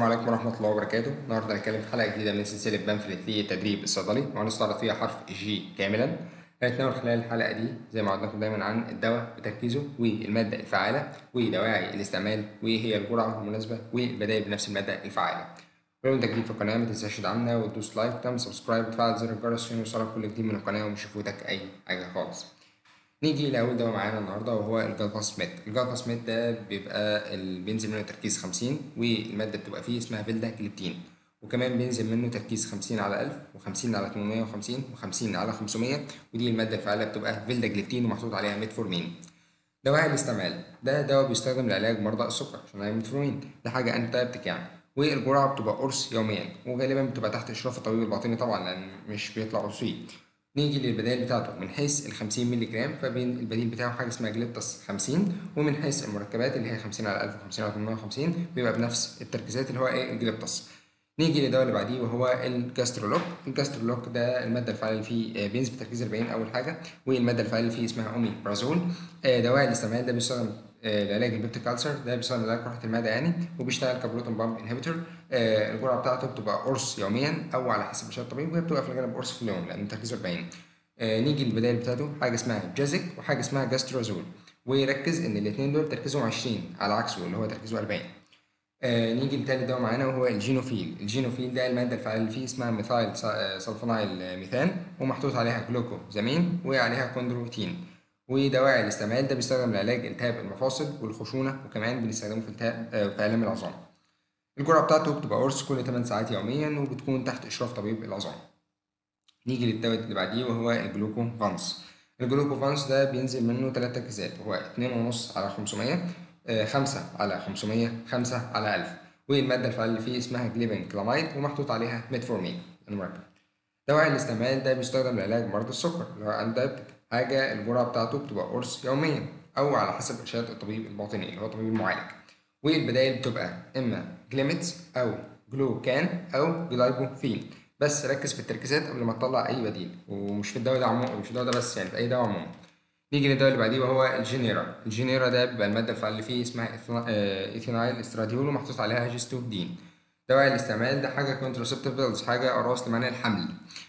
عليكم ورحمة الله وبركاته، النهارده هنتكلم في حلقة جديدة من سلسلة بامفلت في التدريب الصيدلي وهنستعرض فيها حرف جي كاملا، هنتناول خلال الحلقة دي زي ما عودناكم دايما عن الدواء بتركيزه والمادة الفعالة ودواعي الاستعمال وإيه هي الجرعة المناسبة والبدائل بنفس المادة الفعالة. ولو انت جديد في القناة متنساش تدعمنا وتدوس لايك وتعمل سبسكرايب وتفعل زر الجرس عشان يوصلك كل جديد من القناة ومش يفوتك أي حاجة خالص. نيجي لأول دواء معانا النهاردة وهو الجلفاسميد، الجلفاسميد ده بيبقى ال- بينزل منه تركيز 50 والمادة بتبقى فيه اسمها فيلدا جليبتين وكمان بينزل منه تركيز 50 على 1000 و50 على 850 و50 على 500 ودي المادة الفعالة بتبقى فيلدا جليبتين ومحطوط عليها ميتفورمين. دواعي الاستعمال ده دواء بيستخدم لعلاج مرضى السكر عشان هي ميتفورمين ده حاجة انتي يعني والجرعة بتبقى قرص يوميا وغالبا بتبقى تحت إشراف الطبيب الباطني طبعا لأن مش بيطلع قرصين. نيجي للبدائل بتاعته من حيث ال 50 مللي جرام فبين البديل بتاعه حاجه اسمها جليبتس 50 ومن حيث المركبات اللي هي 50 على 1000 و50 على 850 بيبقى بنفس التركيزات اللي هو ايه الجليبتس نيجي للدواء اللي بعديه وهو الجاسترولوك الجاسترولوك ده الماده الفعاله اللي فيه آه، بينزل بتركيز 40 اول حاجه والماده الفعاله اللي فيه اسمها اومي برازول آه، دواء الاستعمال ده بيستخدم آه، لعلاج البيبتيك ألسر ده بيستخدم لعلاج قرحه المعده يعني وبيشتغل كبروتون بامب انهبيتور الجرعه بتاعته بتبقى قرص يوميا او على حسب ارشاد الطبيب وهي بتبقى في الغالب قرص في اليوم لان تركيزه 40 آه، نيجي للبدائل بتاعته حاجه اسمها جازيك وحاجه اسمها جاستروزول وركز ان الاثنين دول تركيزهم 20 على عكسه اللي هو تركيزه 40 آه نيجي لتالت دواء معانا وهو الجينوفيل الجينوفيل ده الماده الفعاله اللي فيه اسمها ميثايل سا- آه، سلفونايل ميثان ومحطوط عليها جلوكوزامين وعليها كوندروتين ودواعي الاستعمال ده بيستخدم لعلاج التهاب المفاصل والخشونه وكمان بنستخدمه في التهاب آه، في الام العظام الجرعه بتاعته بتبقى قرص كل 8 ساعات يوميا وبتكون تحت اشراف طبيب العظام نيجي للدواء اللي بعديه وهو الجلوكو فانس الجلوكو فانس ده بينزل منه تلات تركيزات وهو اتنين ونص على خمسمية آه، خمسة على خمسمية خمسة على ألف والمادة الفعالة اللي فيه اسمها جليبين كلاميد ومحطوط عليها ميتفورمين المركب دواعي الاستعمال ده بيستخدم لعلاج مرض السكر اللي هو أندايبتيك حاجة الجرعة بتاعته بتبقى قرص يوميا أو على حسب إرشاد الطبيب الباطني اللي هو الطبيب المعالج والبدائل بتبقى إما جليميتس أو جلوكان أو جلايبوفين بس ركز في التركيزات قبل ما تطلع أي بديل ومش في الدواء ده عموما مش في الدواء ده بس يعني في أي دواء عموما نيجي للدواء اللي بعديه وهو الجينيرا الجينيرا ده بيبقى المادة الفعالة اللي فيه اسمها إثنا- آه، إيثينايل استراديول ومحطوط عليها جيستودين دواعي الاستعمال ده حاجة كونتراسبتيف بيلز حاجة أقراص لمنع الحمل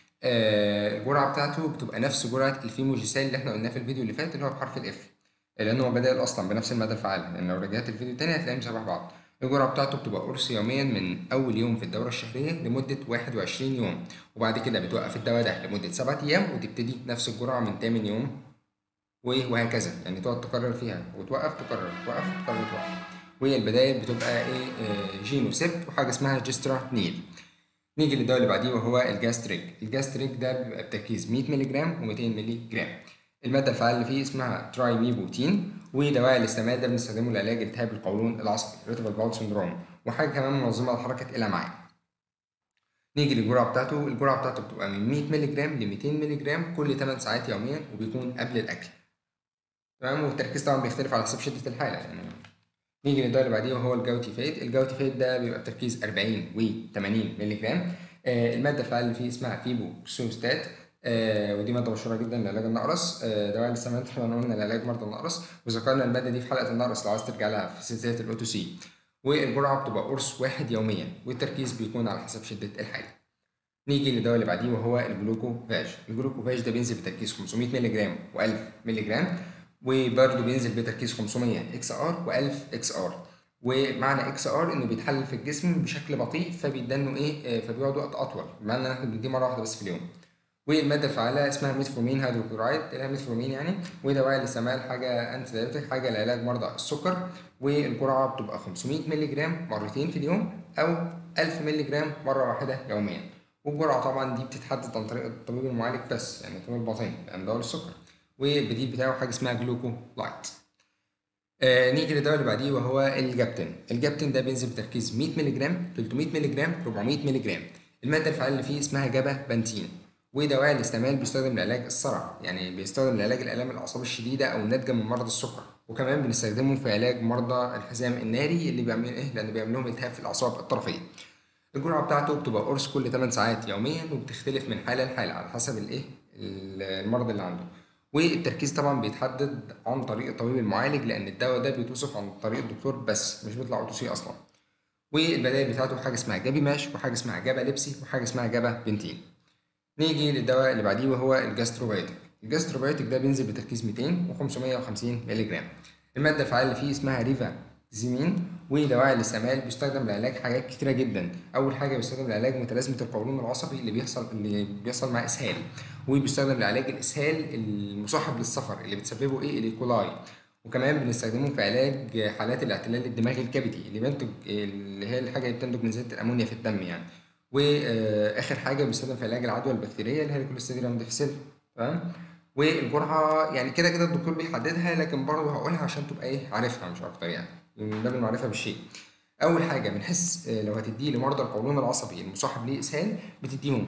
آه، الجرعة بتاعته بتبقى نفس جرعة الفيموجيسال اللي احنا قلناه في الفيديو اللي فات اللي هو بحرف الاف لأنه هو بدائل أصلا بنفس المادة الفعالة لأن لو رجعت الفيديو تاني هتلاقيهم شبه بعض الجرعة بتاعته بتبقى قرص يوميا من أول يوم في الدورة الشهرية لمدة 21 يوم وبعد كده بتوقف الدواء ده لمدة 7 أيام وتبتدي نفس الجرعة من تامن يوم و- وهكذا يعني تقعد تكرر فيها وتوقف تكرر توقف تكرر توقف والبدائل بتبقى ايه آه، جينو سبت وحاجة اسمها جسترا نيل نيجي للدواء اللي بعديه وهو الجاستريك الجاستريك ده بيبقى بتركيز 100 مللي جرام و200 مللي جرام المادة الفعالة اللي فيه اسمها ترايميبوتين ودواء الاستعمال ده بنستخدمه لعلاج التهاب القولون العصبي ريتيفال باول سندروم وحاجة كمان منظمة لحركة الأمعاء نيجي للجرعة بتاعته الجرعة بتاعته بتبقى من 100 مللي جرام ل 200 مللي جرام كل 8 ساعات يوميا وبيكون قبل الأكل تمام والتركيز طبعا بيختلف على حسب شدة الحالة يعني نيجي للدواء اللي بعديه وهو الجوتي فيت الجوتي فيت ده بيبقى بتركيز 40 و 80 مللي جرام آه المادة الفعالة اللي فيه اسمها فيبو سوستات آه ودي مادة مشهورة جدا لعلاج النقرس آه دواء الاستعمال احنا قلنا لعلاج مرضى النقرس وذكرنا المادة دي في حلقة النقرس لو عايز ترجع لها في سلسلة الأو تو سي والجرعة بتبقى قرص واحد يوميا والتركيز بيكون على حسب شدة الحالة نيجي للدواء اللي بعديه وهو الجلوكوفاج الجلوكوفاج ده بينزل بتركيز 500 مللي جرام و1000 مللي جرام وبرده بينزل بتركيز 500 اكس ار و1000 اكس ار ومعنى اكس ار انه بيتحلل في الجسم بشكل بطيء فبيدنه ايه آه، فبيقعد وقت اطول بمعنى ان احنا بنديه مره واحده بس في اليوم والماده الفعاله اسمها ميتفورمين هيدروكلورايد اللي هي ميتفورمين يعني ودواء الاستعمال حاجه انتي دايبيتيك حاجه لعلاج مرضى السكر والجرعه بتبقى 500 مللي جرام مرتين في اليوم او 1000 مللي جرام مره واحده يوميا والجرعه طبعا دي بتتحدد عن طريق الطبيب المعالج بس يعني الطبيب الباطني لان دواء السكر والبديل بتاعه حاجه اسمها جلوكو لايت آه نيجي للدواء اللي بعديه وهو الجابتن الجابتن ده بينزل بتركيز 100 مللي جرام 300 مللي جرام 400 مللي جرام الماده الفعاله اللي فيه اسمها جابا بنتين ودواء الاستعمال بيستخدم لعلاج الصرع يعني بيستخدم لعلاج الالام الاعصاب الشديده او الناتجه من مرض السكر وكمان بنستخدمه في علاج مرضى الحزام الناري اللي بيعمل ايه لان بيعمل لهم التهاب في الاعصاب الطرفيه الجرعه بتاعته بتبقى قرص كل 8 ساعات يوميا وبتختلف من حاله لحاله على حسب الايه المرض اللي عنده والتركيز طبعا بيتحدد عن طريق الطبيب المعالج لان الدواء ده بيتوصف عن طريق الدكتور بس مش بيطلع اوتوسي اصلا والبدائل بتاعته حاجه اسمها جابي ماش وحاجه اسمها جابا ليبسي وحاجه اسمها جابا بنتين نيجي للدواء اللي بعديه وهو الجاستروبايوتيك الجاستروبايوتيك ده بينزل بتركيز 200 و550 مللي جرام الماده الفعاله اللي فيه اسمها ريفا زيمين ودواعي الاستعمال بيستخدم لعلاج حاجات كتيره جدا اول حاجه بيستخدم لعلاج متلازمه القولون العصبي اللي بيحصل اللي بيحصل مع اسهال وبيستخدم لعلاج الاسهال المصاحب للسفر اللي بتسببه ايه الايكولاي وكمان بنستخدمه في علاج حالات الاعتلال الدماغي الكبدي اللي بينتج اللي هي الحاجه اللي بتنتج من زياده الامونيا في الدم يعني واخر حاجه بيستخدم في علاج العدوى البكتيريه اللي هي الكوليستيريوم ديفيسيل تمام والجرعه يعني كده كده الدكتور بيحددها لكن برضه هقولها عشان تبقى ايه عارفها مش اكتر يعني من باب المعرفه بالشيء اول حاجه بنحس لو هتديه لمرضى القولون العصبي المصاحب لاسهال بتديهم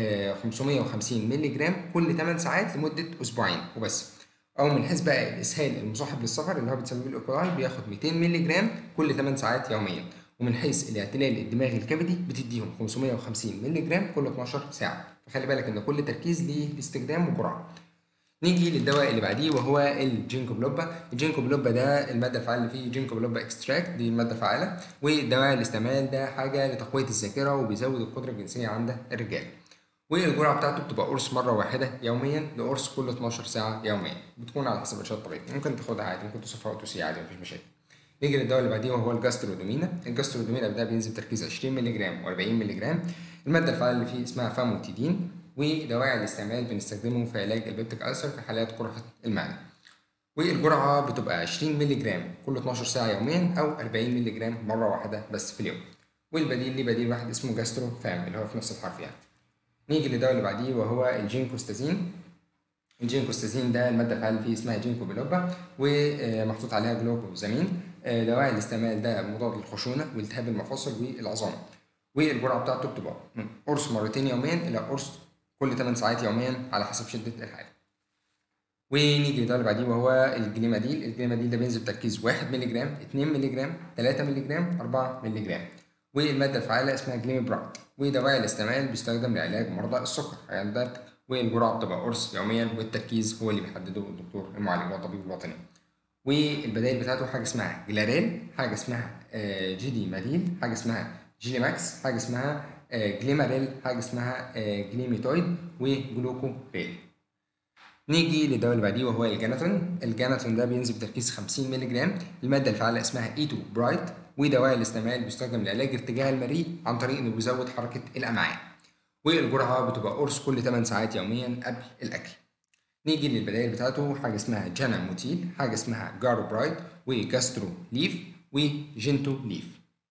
550 مللي جرام كل 8 ساعات لمده اسبوعين وبس او من حيث بقى الاسهال المصاحب للسفر اللي هو بتسبب الايكولاي بياخد 200 مللي جرام كل 8 ساعات يوميا ومن حيث الاعتلال الدماغي الكبدي بتديهم 550 مللي جرام كل 12 ساعه فخلي بالك ان كل تركيز ليه استخدام وجرعه نيجي للدواء اللي بعديه وهو الجينكو بلوبا الجينكو بلوبا ده الماده الفعاله اللي فيه جينكو بلوبا اكستراكت دي الماده الفعاله والدواء الاستعمال ده حاجه لتقويه الذاكره وبيزود القدره الجنسيه عند الرجال والجرعه بتاعته بتبقى قرص مره واحده يوميا لقرص كل 12 ساعه يوميا بتكون على حسب ارشاد الطبيب ممكن تاخدها عادي ممكن تصفها وتسيء عادي مفيش مشاكل نيجي للدواء اللي بعديه وهو الجاسترودومينا الجاسترودومينا ده بينزل تركيز 20 مللي جرام و40 مللي جرام الماده الفعاله اللي فيه اسمها فاموتيدين ودواعي الاستعمال بنستخدمه في علاج البيبتيك ألسر في حالات قرحة المعدة والجرعة بتبقى 20 مللي جرام كل 12 ساعة يوميا أو 40 مللي جرام مرة واحدة بس في اليوم والبديل ليه بديل واحد اسمه جاسترو فام اللي هو في نفس الحرف يعني نيجي للدواء اللي بعديه وهو الجينكوستازين الجينكوستازين ده المادة الفعالة فيه اسمها جينكو بلوبا ومحطوط عليها جلوكوزامين دواعي الاستعمال ده مضاد للخشونة والتهاب المفاصل والعظام والجرعة بتاعته بتبقى من قرص مرتين يوميا إلى قرص كل 8 ساعات يوميا على حسب شدة الحالة. ونيجي للدواء اللي بعديه وهو الجليماديل، الجليماديل ده بينزل بتركيز 1 مللي جرام، 2 مللي جرام، 3 مللي جرام، 4 مللي جرام. والمادة الفعالة اسمها جليمبرايد، ودواعي الاستعمال بيستخدم لعلاج مرضى السكر عيادات والجرعة بتبقى قرص يوميا والتركيز هو اللي بيحدده الدكتور المعالج والطبيب الوطني. والبدائل بتاعته حاجة اسمها جلاريل، حاجة اسمها جي دي ماديل، حاجة اسمها جيلي ماكس، حاجة اسمها جليماريل حاجه اسمها جليميتويد وجلوكوريل نيجي للدواء اللي بعديه وهو الجاناثون الجاناثون ده بينزل بتركيز 50 مللي جرام الماده الفعاله اسمها ايتو برايت ودواء الاستعمال بيستخدم لعلاج ارتجاع المريء عن طريق انه بيزود حركه الامعاء والجرعه بتبقى قرص كل 8 ساعات يوميا قبل الاكل نيجي للبدائل بتاعته حاجه اسمها جانا موتيل حاجه اسمها جارو برايت وجاسترو ليف وجنتو ليف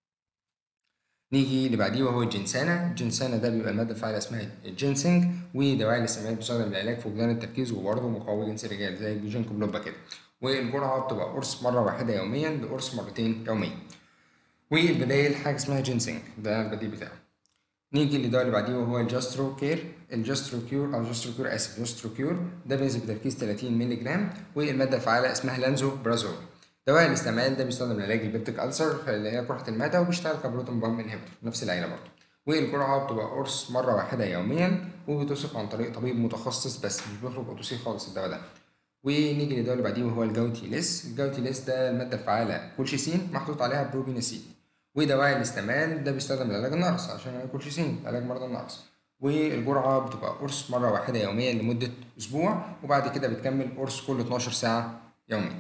نيجي اللي بعديه وهو الجنسانة الجنسانة ده بيبقى المادة الفعالة اسمها الجينسينج ودواعي الاستعمال بيستخدم للعلاج فقدان التركيز وبرضه مقوي جنس الرجال زي الجينكو بلوبا كده والجرعة بتبقى قرص مرة واحدة يوميا لقرص مرتين يوميا والبدايل حاجة اسمها جينسينج ده البديل بتاعه نيجي للدواء اللي بعديه وهو الجاسترو كير الجاسترو كيور او جاسترو كيور اسف جاسترو كيور ده بينزل بتركيز 30 مللي جرام والمادة الفعالة اسمها لانزو برازول دواء الاستعمال ده بيستخدم لعلاج البيبتيك ألسر اللي هي قرحة المعدة وبيشتغل كبروتين بامب انهبيتور نفس العيلة برضه والجرعة بتبقى قرص مرة واحدة يوميا وبتوصف عن طريق طبيب متخصص بس مش بيخرج أوتوسي خالص الدواء ده ونيجي للدواء اللي بعديه وهو الجوتي ليس الجوتي ليس ده المادة الفعالة كولشيسين محطوط عليها بروبيناسين ودواعي الاستعمال ده بيستخدم لعلاج النقرس عشان الكولشيسين علاج مرضى النقرس والجرعة بتبقى قرص مرة واحدة يوميا لمدة أسبوع وبعد كده بتكمل قرص كل 12 ساعة يوميا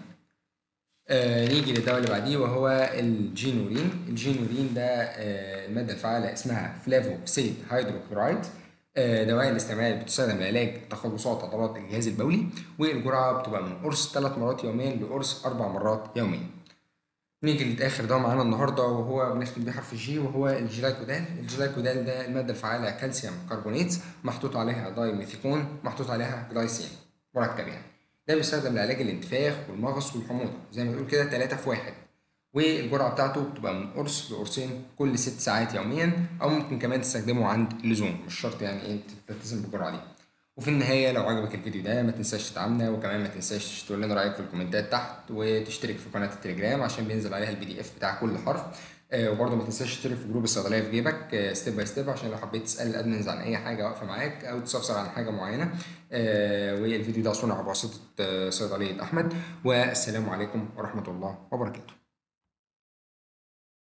آه نيجي للدواء اللي بعديه وهو الجينورين الجينورين ده آه المادة الفعالة اسمها فلافوكسيد هيدروكلورايد آه دواء الاستعمال بتستخدم لعلاج تخلصات عضلات الجهاز البولي والجرعة بتبقى من قرص ثلاث مرات يوميا لقرص أربع مرات يوميا نيجي لآخر دواء معانا النهاردة وهو بنختم بيه حرف الجي وهو الجلايكودال الجلايكودال ده المادة الفعالة كالسيوم كربونات محطوط عليها دايميثيكون محطوط عليها جلايسين مركب يعني ده بيستخدم لعلاج الانتفاخ والمغص والحموضة زي ما بنقول كده تلاتة في واحد والجرعة بتاعته بتبقى من قرص لقرصين كل ست ساعات يوميا أو ممكن كمان تستخدمه عند اللزوم مش شرط يعني إيه تلتزم بالجرعة دي وفي النهاية لو عجبك الفيديو ده ما تنساش تدعمنا وكمان ما تنساش تقول لنا رأيك في الكومنتات تحت وتشترك في قناة التليجرام عشان بينزل عليها البي دي اف بتاع كل حرف آه وبرضه ما تنساش تشترك في جروب الصيدلية في جيبك ستيب باي ستيب عشان لو حبيت تسأل الأدمنز عن أي حاجة واقفة معاك أو تستفسر عن حاجة معينة آه والفيديو ده صنع بواسطة صيدلية أحمد والسلام عليكم ورحمة الله وبركاته